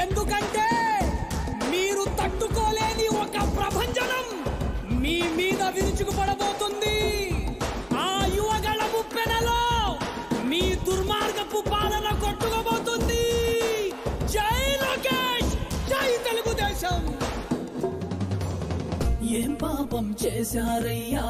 ఎందుకంటే మీరు తట్టుకోలేని ఒక ప్రభంజనం మీ మీద విరుచుకుపడబోతుంది ఆ యువగళ ముప్పెనలో మీ దుర్మార్గపు పాలన కొట్టుకోబోతుంది జై లోకేష్ జై తెలుగుదేశం ఏం పాపం చేశారయ్యా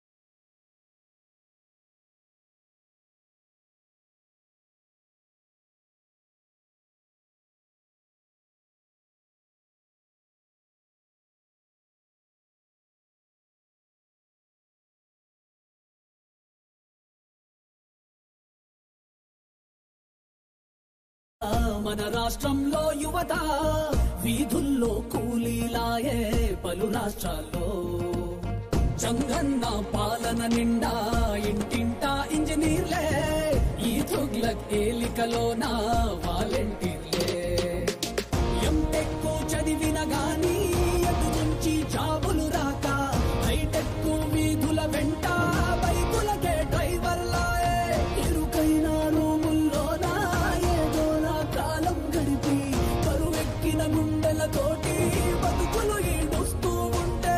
మన రాష్ట్రంలో యువత వీధుల్లో కూలీలాయే పలు రాష్ట్రాల్లో చంగన్న పాలన నిండా ఇంటింటా ఇంజనీర్లే ఈ తుగ్లక్ ఏలికలోన వాలంటీర్లే ఎంటెక్ చదివిన గాని ఎటు నుంచి జాబులు రాక హైటెక్ వీధుల వెంట బైకులకే డ్రైవర్లాయే ఇరుకైన రూముల్లోన ఏదో నా కాలం గడిపి కరువెక్కిన గుండెలతోటి బతుకులు ఈడుస్తూ ఉంటే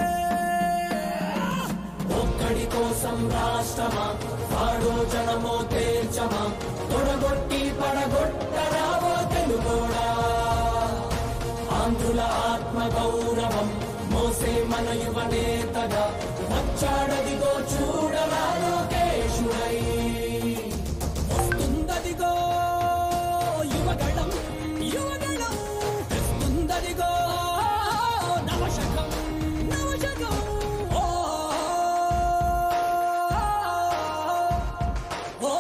ఒక్కడి కోసం రాష్ట్రమా వాడో జనమో తేల్చమా తొడగొట్టి పడగొట్టరావో తెలుగోడా ఆంధ్రుల ఆత్మ గౌరవం మోసే మన యువ నేతగా వచ్చాడదిగో చూడరా లోకేశుడై వస్తుందదిగో యువగళం యువగళం తెస్తుందదిగో నవశకం నవశకం ఓ ఓ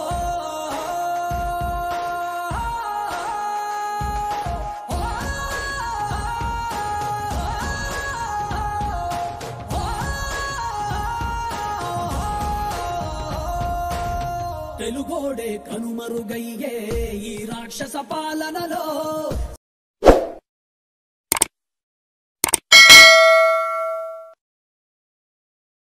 తెలుగోడే కనుమరుగయ్యే ఈ రాక్షస పాలనలో